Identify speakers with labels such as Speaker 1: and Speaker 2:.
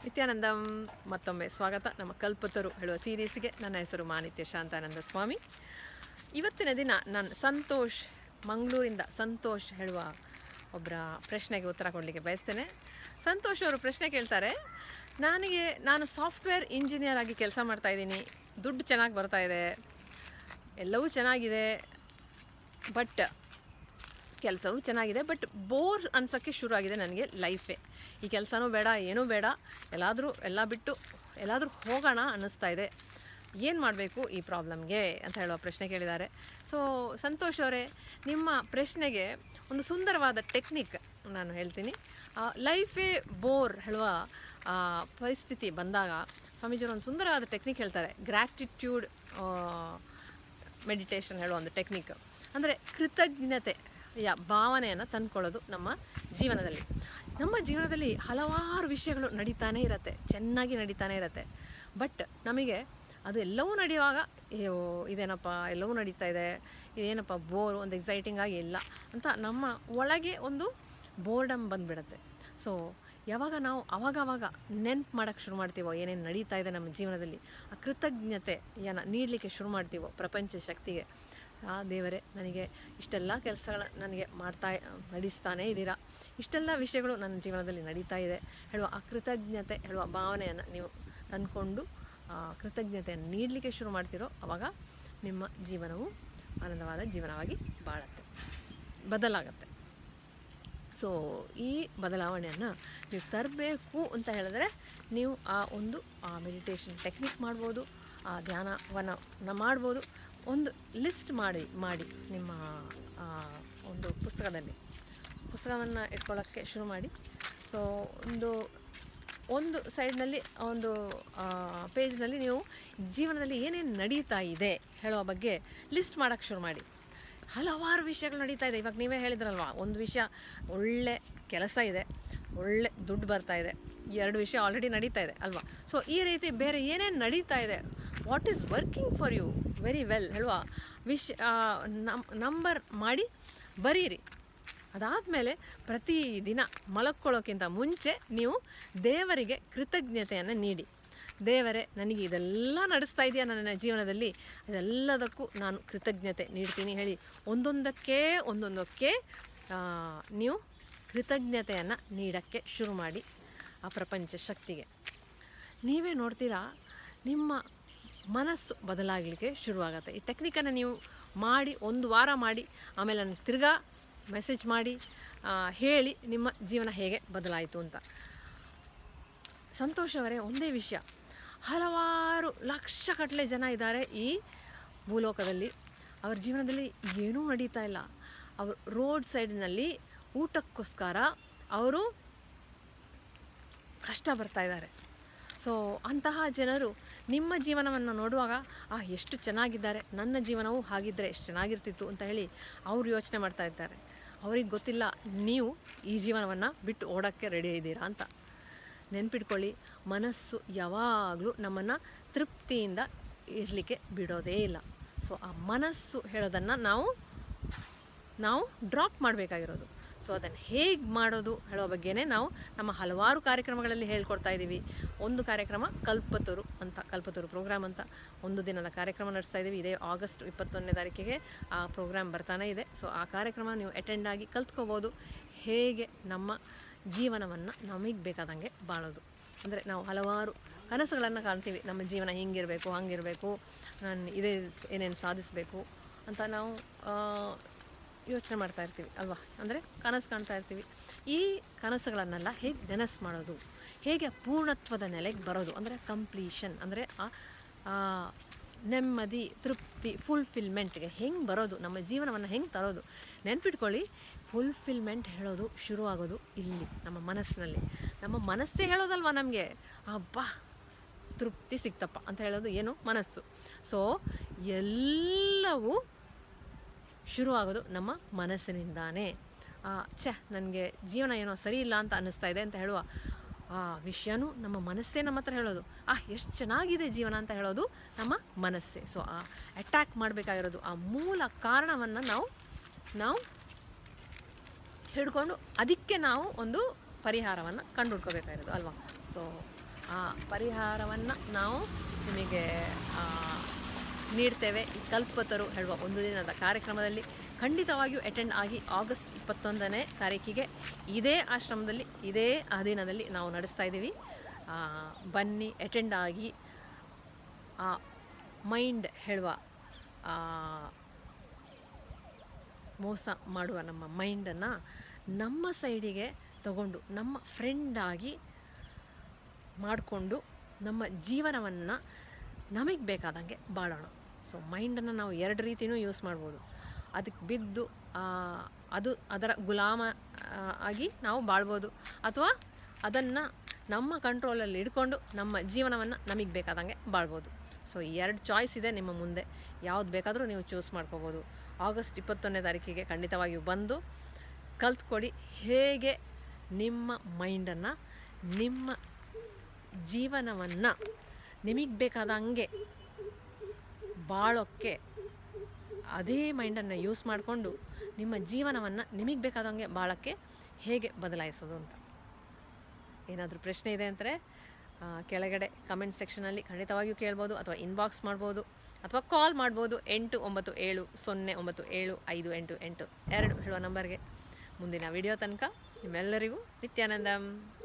Speaker 1: ನಿತ್ಯಾನಂದಂ ಮತ್ತೊಮ್ಮೆ ಸ್ವಾಗತ ನಮ್ಮ ಕಲ್ಪತರು ಹೇಳುವ ಸೀರೀಸ್ಗೆ ನನ್ನ ಹೆಸರು ಮಾನಿತ್ಯ ಶಾಂತಾನಂದ ಸ್ವಾಮಿ ಇವತ್ತಿನ ದಿನ ನಾನು ಸಂತೋಷ್ ಮಂಗಳೂರಿಂದ ಸಂತೋಷ್ ಹೇಳುವ ಒಬ್ಬರ ಪ್ರಶ್ನೆಗೆ ಉತ್ತರ ಕೊಡಲಿಕ್ಕೆ ಬಯಸ್ತೇನೆ ಸಂತೋಷ್ ಅವರು ಪ್ರಶ್ನೆ ಕೇಳ್ತಾರೆ ನನಗೆ ನಾನು ಸಾಫ್ಟ್ವೇರ್ ಇಂಜಿನಿಯರ್ ಆಗಿ ಕೆಲಸ ಮಾಡ್ತಾ ಇದ್ದೀನಿ ದುಡ್ಡು ಚೆನ್ನಾಗಿ ಬರ್ತಾ ಇದೆ ಎಲ್ಲವೂ ಚೆನ್ನಾಗಿದೆ ಬಟ್ ಕೆಲಸವೂ ಚೆನ್ನಾಗಿದೆ ಬಟ್ ಬೋರ್ ಅನ್ಸೋಕ್ಕೆ ಶುರು ಆಗಿದೆ ನನಗೆ ಲೈಫೇ ಈ ಕೆಲಸನೂ ಬೇಡ ಏನೂ ಬೇಡ ಎಲ್ಲಾದರೂ ಎಲ್ಲ ಬಿಟ್ಟು ಎಲ್ಲಾದರೂ ಹೋಗೋಣ ಅನ್ನಿಸ್ತಾ ಇದೆ ಏನು ಮಾಡಬೇಕು ಈ ಪ್ರಾಬ್ಲಮ್ಗೆ ಅಂತ ಹೇಳುವ ಪ್ರಶ್ನೆ ಕೇಳಿದ್ದಾರೆ ಸೊ ಸಂತೋಷ್ ಅವರೇ ನಿಮ್ಮ ಪ್ರಶ್ನೆಗೆ ಒಂದು ಸುಂದರವಾದ ಟೆಕ್ನಿಕ್ ನಾನು ಹೇಳ್ತೀನಿ ಲೈಫೇ ಬೋರ್ ಹೇಳುವ ಆ, ಪರಿಸ್ಥಿತಿ ಬಂದಾಗ ಸ್ವಾಮೀಜಿಯವರು ಒಂದು ಸುಂದರವಾದ ಟೆಕ್ನಿಕ್ ಹೇಳ್ತಾರೆ ಗ್ರ್ಯಾಟಿಟ್ಯೂಡ್ ಮೆಡಿಟೇಷನ್ ಹೇಳೋ ಒಂದು ಟೆಕ್ನಿಕ್ ಅಂದರೆ ಕೃತಜ್ಞತೆಯ ಭಾವನೆಯನ್ನು ತಂದ್ಕೊಳ್ಳೋದು ನಮ್ಮ ಜೀವನದಲ್ಲಿ ನಮ್ಮ ಜೀವನದಲ್ಲಿ ಹಲವಾರು ವಿಷಯಗಳು ನಡೀತಾನೇ ಇರತ್ತೆ ಚೆನ್ನಾಗಿ ನಡೀತಾನೆ ಇರತ್ತೆ ಬಟ್ ನಮಗೆ ಅದು ಎಲ್ಲವೂ ನಡೆಯುವಾಗ ಅಯ್ಯೋ ಇದೇನಪ್ಪ ಎಲ್ಲವೂ ನಡೀತಾ ಇದೆ ಇದೇನಪ್ಪ ಬೋರು ಒಂದು ಎಕ್ಸೈಟಿಂಗ್ ಆಗಿ ಇಲ್ಲ ಅಂತ ನಮ್ಮ ಒಳಗೆ ಒಂದು ಬೋರ್ಡಮ್ ಬಂದುಬಿಡತ್ತೆ ಸೊ ಯಾವಾಗ ನಾವು ಅವಾಗವಾಗ ನೆನ್ಪು ಮಾಡೋಕ್ಕೆ ಶುರು ಮಾಡ್ತೀವೋ ಏನೇನು ನಡೀತಾ ಇದೆ ನಮ್ಮ ಜೀವನದಲ್ಲಿ ಆ ಕೃತಜ್ಞತೆಯನ್ನು ನೀಡಲಿಕ್ಕೆ ಶುರು ಮಾಡ್ತೀವೋ ಪ್ರಪಂಚ ಶಕ್ತಿಗೆ ಆ ದೇವರೇ ನನಗೆ ಇಷ್ಟೆಲ್ಲ ಕೆಲಸಗಳ ನನಗೆ ಮಾಡ್ತಾ ನಡೆಸ್ತಾನೇ ಇದ್ದೀರಾ ಇಷ್ಟೆಲ್ಲ ವಿಷಯಗಳು ನನ್ನ ಜೀವನದಲ್ಲಿ ನಡೀತಾ ಇದೆ ಹೇಳುವ ಆ ಕೃತಜ್ಞತೆ ಹೇಳುವ ಭಾವನೆಯನ್ನು ನೀವು ತಂದ್ಕೊಂಡು ಆ ಕೃತಜ್ಞತೆಯನ್ನು ನೀಡಲಿಕ್ಕೆ ಶುರು ಮಾಡ್ತೀರೋ ಆವಾಗ ನಿಮ್ಮ ಜೀವನವು ಆನಂದವಾದ ಜೀವನವಾಗಿ ಬಾಳತ್ತೆ ಬದಲಾಗತ್ತೆ ಸೊ ಈ ಬದಲಾವಣೆಯನ್ನು ನೀವು ತರಬೇಕು ಅಂತ ಹೇಳಿದ್ರೆ ನೀವು ಆ ಒಂದು ಆ ಮೆಡಿಟೇಷನ್ ಟೆಕ್ನಿಕ್ ಮಾಡ್ಬೋದು ಆ ಧ್ಯಾನವನ್ನು ಮಾಡ್ಬೋದು ಒಂದು ಲಿಸ್ಟ್ ಮಾಡಿ ಮಾಡಿ ನಿಮ್ಮ ಆ, ಒಂದು ಪುಸ್ತಕದಲ್ಲಿ ಪುಸ್ತಕವನ್ನು ಇಟ್ಕೊಳ್ಳೋಕ್ಕೆ ಶುರು ಮಾಡಿ ಸೊ ಒಂದು ಒಂದು ಸೈಡ್ನಲ್ಲಿ ಒಂದು ಪೇಜ್ನಲ್ಲಿ ನೀವು ಜೀವನದಲ್ಲಿ ಏನೇನು ನಡೀತಾ ಇದೆ ಹೇಳುವ ಬಗ್ಗೆ ಲಿಸ್ಟ್ ಮಾಡೋಕ್ಕೆ ಶುರು ಮಾಡಿ ಹಲವಾರು ವಿಷಯಗಳು ನಡೀತಾ ಇದೆ ಇವಾಗ ನೀವೇ ಹೇಳಿದ್ರಲ್ವಾ ಒಂದು ವಿಷಯ ಒಳ್ಳೆ ಕೆಲಸ ಇದೆ ಒಳ್ಳೆ ದುಡ್ಡು ಬರ್ತಾ ಇದೆ ಈ ಎರಡು ವಿಷಯ ಆಲ್ರೆಡಿ ನಡೀತಾ ಇದೆ ಅಲ್ವಾ ಸೊ ಈ ರೀತಿ ಬೇರೆ ಏನೇನು ನಡೀತಾ ಇದೆ what is working for you very well ಹೇಳುವ ವಿಷ ನಂಬರ್ ಮಾಡಿ ಬರೀರಿ ಅದಾದಮೇಲೆ ಪ್ರತಿದಿನ ಮಲಕ್ಕೊಳ್ಳೋಕ್ಕಿಂತ ಮುಂಚೆ ನೀವು ದೇವರಿಗೆ ಕೃತಜ್ಞತೆಯನ್ನು ನೀಡಿ ದೇವರೇ ನನಗೆ ಇದೆಲ್ಲ ನಡೆಸ್ತಾ ಇದೆಯಾ ನನ್ನ ಜೀವನದಲ್ಲಿ ಇದೆಲ್ಲದಕ್ಕೂ ನಾನು ಕೃತಜ್ಞತೆ ನೀಡ್ತೀನಿ ಹೇಳಿ ಒಂದೊಂದಕ್ಕೆ ಒಂದೊಂದಕ್ಕೆ ಆ, ನೀವು ಕೃತಜ್ಞತೆಯನ್ನು ನೀಡೋಕ್ಕೆ ಶುರು ಮಾಡಿ ಆ ಪ್ರಪಂಚ ಶಕ್ತಿಗೆ ನೀವೇ ನೋಡ್ತೀರಾ ನಿಮ್ಮ ಮನಸ್ಸು ಬದಲಾಗಲಿಕ್ಕೆ ಶುರುವಾಗುತ್ತೆ ಈ ಟೆಕ್ನಿಕನ್ನು ನೀವು ಮಾಡಿ ಒಂದು ವಾರ ಮಾಡಿ ಆಮೇಲೆ ನನಗೆ ತಿರ್ಗಾ ಮೆಸೇಜ್ ಮಾಡಿ ಆ, ಹೇಳಿ ನಿಮ್ಮ ಜೀವನ ಹೇಗೆ ಬದಲಾಯಿತು ಅಂತ ಸಂತೋಷ್ ಅವರೇ ಒಂದೇ ವಿಷಯ ಹಲವಾರು ಲಕ್ಷಗಟ್ಟಲೆ ಜನ ಇದ್ದಾರೆ ಈ ಭೂಲೋಕದಲ್ಲಿ ಅವ್ರ ಜೀವನದಲ್ಲಿ ಏನೂ ನಡೀತಾ ಇಲ್ಲ ಅವರು ರೋಡ್ ಸೈಡ್ನಲ್ಲಿ ಊಟಕ್ಕೋಸ್ಕರ ಅವರು ಕಷ್ಟ ಬರ್ತಾ ಇದ್ದಾರೆ ಸೊ ಅಂತಹ ಜನರು ನಿಮ್ಮ ಜೀವನವನ್ನು ನೋಡುವಾಗ ಆ ಎಷ್ಟು ಚೆನ್ನಾಗಿದ್ದಾರೆ ನನ್ನ ಜೀವನವೂ ಹಾಗಿದ್ದರೆ ಎಷ್ಟು ಚೆನ್ನಾಗಿರ್ತಿತ್ತು ಅಂತ ಹೇಳಿ ಅವರು ಯೋಚನೆ ಮಾಡ್ತಾ ಇದ್ದಾರೆ ಅವ್ರಿಗೆ ಗೊತ್ತಿಲ್ಲ ನೀವು ಈ ಜೀವನವನ್ನು ಬಿಟ್ಟು ಓಡೋಕ್ಕೆ ರೆಡಿ ಇದ್ದೀರಾ ಅಂತ ನೆನ್ಪಿಟ್ಕೊಳ್ಳಿ ಮನಸ್ಸು ಯಾವಾಗಲೂ ನಮ್ಮನ್ನು ತೃಪ್ತಿಯಿಂದ ಇರಲಿಕ್ಕೆ ಬಿಡೋದೇ ಇಲ್ಲ ಸೊ ಆ ಮನಸ್ಸು ಹೇಳೋದನ್ನು ನಾವು ನಾವು ಡ್ರಾಪ್ ಮಾಡಬೇಕಾಗಿರೋದು ಸೊ ಅದನ್ನು ಹೇಗೆ ಮಾಡೋದು ಹೇಳೋ ಬಗ್ಗೆನೇ ನಾವು ನಮ್ಮ ಹಲವಾರು ಕಾರ್ಯಕ್ರಮಗಳಲ್ಲಿ ಹೇಳ್ಕೊಡ್ತಾ ಇದ್ದೀವಿ ಒಂದು ಕಾರ್ಯಕ್ರಮ ಕಲ್ಪತರು ಅಂತ ಕಲ್ಪತರು ಪ್ರೋಗ್ರಾಮ್ ಅಂತ ಒಂದು ದಿನದ ಕಾರ್ಯಕ್ರಮ ನಡೆಸ್ತಾ ಇದ್ದೀವಿ ಇದೇ ಆಗಸ್ಟ್ ಇಪ್ಪತ್ತೊಂದನೇ ತಾರೀಕಿಗೆ ಆ ಪ್ರೋಗ್ರಾಮ್ ಬರ್ತಾನೆ ಇದೆ ಸೊ ಆ ಕಾರ್ಯಕ್ರಮ ನೀವು ಅಟೆಂಡ್ ಆಗಿ ಕಲ್ತ್ಕೋಬೋದು ಹೇಗೆ ನಮ್ಮ ಜೀವನವನ್ನು ನಮಗೆ ಬೇಕಾದಂಗೆ ಬಾಳೋದು ಅಂದರೆ ನಾವು ಹಲವಾರು ಕನಸುಗಳನ್ನು ಕಾಣ್ತೀವಿ ನಮ್ಮ ಜೀವನ ಹಿಂಗಿರಬೇಕು ಹಂಗಿರಬೇಕು ನಾನು ಇದೇ ಏನೇನು ಸಾಧಿಸಬೇಕು ಅಂತ ನಾವು ಆ, ಯೋಚನೆ ಮಾಡ್ತಾ ಇರ್ತೀವಿ ಅಲ್ವಾ ಅಂದರೆ ಕನಸು ಕಾಣ್ತಾ ಇರ್ತೀವಿ ಈ ಕನಸುಗಳನ್ನೆಲ್ಲ ಹೇಗೆ ನೆನಸು ಮಾಡೋದು ಹೇಗೆ ಪೂರ್ಣತ್ವದ ನೆಲೆಗೆ ಬರೋದು ಅಂದರೆ ಕಂಪ್ಲೀಷನ್ ಅಂದರೆ ಆ ಆ ನೆಮ್ಮದಿ ತೃಪ್ತಿ ಫುಲ್ಫಿಲ್ಮೆಂಟ್ಗೆ ಹೆಂಗೆ ಬರೋದು ನಮ್ಮ ಜೀವನವನ್ನು ಹೆಂಗೆ ತರೋದು ನೆನ್ಪಿಟ್ಕೊಳ್ಳಿ ಫುಲ್ಫಿಲ್ಮೆಂಟ್ ಹೇಳೋದು ಶುರುವಾಗೋದು ಇಲ್ಲಿ ನಮ್ಮ ಮನಸ್ಸಿನಲ್ಲಿ ನಮ್ಮ ಮನಸ್ಸೇ ಹೇಳೋದಲ್ವಾ ನಮಗೆ ಅಬ್ಬಾ ತೃಪ್ತಿ ಸಿಕ್ತಪ್ಪ ಅಂತ ಹೇಳೋದು ಏನು ಮನಸ್ಸು ಸೊ ಎಲ್ಲವೂ ಶುರುವಾಗೋದು ನಮ್ಮ ಮನಸ್ಸಿನಿಂದಾನೇ ಆ, ಛೆ ನನಗೆ ಜೀವನ ಏನೋ ಸರಿ ಇಲ್ಲ ಅಂತ ಅನ್ನಿಸ್ತಾ ಇದೆ ಅಂತ ಹೇಳುವ ಆ ವಿಷಯನೂ ನಮ್ಮ ಮನಸ್ಸೇ ನಮ್ಮ ಹತ್ರ ಹೇಳೋದು ಆ ಎಷ್ಟು ಚೆನ್ನಾಗಿದೆ ಜೀವನ ಅಂತ ಹೇಳೋದು ನಮ್ಮ ಮನಸ್ಸೇ ಸೊ ಆ ಅಟ್ಯಾಕ್ ಮಾಡಬೇಕಾಗಿರೋದು ಆ ಮೂಲ ಕಾರಣವನ್ನು ನಾವು ನಾವು ಹಿಡ್ಕೊಂಡು ಅದಕ್ಕೆ ನಾವು ಒಂದು ಪರಿಹಾರವನ್ನು ಕಂಡುಹುಡ್ಕೋಬೇಕಾಗಿರೋದು ಅಲ್ವಾ ಸೊ ಆ ಪರಿಹಾರವನ್ನು ನಾವು ನಿಮಗೆ ಆ, ನೀಡ್ತೇವೆ ಈ ಕಲ್ಪತರು ಹೇಳುವ ಒಂದು ದಿನದ ಕಾರ್ಯಕ್ರಮದಲ್ಲಿ ಖಂಡಿತವಾಗಿಯೂ ಅಟೆಂಡ್ ಆಗಿ ಆಗಸ್ಟ್ ಇಪ್ಪತ್ತೊಂದನೇ ತಾರೀಕಿಗೆ ಇದೇ ಆಶ್ರಮದಲ್ಲಿ ಇದೇ ಆ ದಿನದಲ್ಲಿ ನಾವು ನಡೆಸ್ತಾ ಇದ್ದೀವಿ ಆ, ಬನ್ನಿ ಅಟೆಂಡ್ ಆಗಿ ಆ ಮೈಂಡ್ ಹೇಳುವ ಆ, ಮೋಸ ಮಾಡುವ ನಮ್ಮ ಮೈಂಡನ್ನು ನಮ್ಮ ಸೈಡಿಗೆ ತಗೊಂಡು ನಮ್ಮ ಫ್ರೆಂಡಾಗಿ ಮಾಡಿಕೊಂಡು ನಮ್ಮ ಜೀವನವನ್ನು ನಮಗೆ ಬೇಕಾದಂಗೆ ಬಾಳೋಣ ಸೊ ಮೈಂಡನ್ನು ನಾವು ಎರಡು ರೀತಿಯೂ ಯೂಸ್ ಮಾಡ್ಬೋದು ಅದಕ್ಕೆ ಬಿದ್ದು ಆ, ಅದು ಅದರ ಗುಲಾಮ ಆ, ಆಗಿ ನಾವು ಬಾಳ್ಬೋದು ಅಥವಾ ಅದನ್ನು ನಮ್ಮ ಕಂಟ್ರೋಲಲ್ಲಿ ಇಟ್ಕೊಂಡು ನಮ್ಮ ಜೀವನವನ್ನು ನಮಗೆ ಬೇಕಾದಂಗೆ ಬಾಳ್ಬೋದು ಸೊ ಈ ಎರಡು ಚಾಯ್ಸ್ ಇದೆ ನಿಮ್ಮ ಮುಂದೆ ಯಾವ್ದು ಬೇಕಾದರೂ ನೀವು ಚೂಸ್ ಮಾಡ್ಕೋಬೋದು ಆಗಸ್ಟ್ ಇಪ್ಪತ್ತೊಂದನೇ ತಾರೀಕಿಗೆ ಖಂಡಿತವಾಗಿಯೂ ಬಂದು ಕಲ್ತ್ಕೊಡಿ ಹೇಗೆ ನಿಮ್ಮ ಮೈಂಡನ್ನು ನಿಮ್ಮ ಜೀವನವನ್ನು ನಿಮಗೆ ಬೇಕಾದಂಗೆ ಬಾಳೋಕ್ಕೆ ಅದೇ ಮೈಂಡನ್ನು ಯೂಸ್ ಮಾಡಿಕೊಂಡು ನಿಮ್ಮ ಜೀವನವನ್ನು ನಿಮಗೆ ಬೇಕಾದಂಗೆ ಬಾಳೋಕ್ಕೆ ಹೇಗೆ ಬದಲಾಯಿಸೋದು ಅಂತ ಏನಾದರೂ ಪ್ರಶ್ನೆ ಇದೆ ಅಂದರೆ ಆ, ಕೆಳಗಡೆ ಕಮೆಂಟ್ ಸೆಕ್ಷನಲ್ಲಿ ಖಂಡಿತವಾಗಿಯೂ ಕೇಳ್ಬೋದು ಅಥವಾ ಇನ್ಬಾಕ್ಸ್ ಮಾಡ್ಬೋದು ಅಥವಾ ಕಾಲ್ ಮಾಡ್ಬೋದು ಎಂಟು ಒಂಬತ್ತು ಏಳು ಸೊನ್ನೆ ಒಂಬತ್ತು ಏಳು ಐದು ಎಂಟು ಎಂಟು ಎರಡು ಹೇಳುವ ನಂಬರ್ಗೆ ಮುಂದಿನ ವಿಡಿಯೋ ತನಕ ನಿಮ್ಮೆಲ್ಲರಿಗೂ ನಿತ್ಯಾನಂದಂ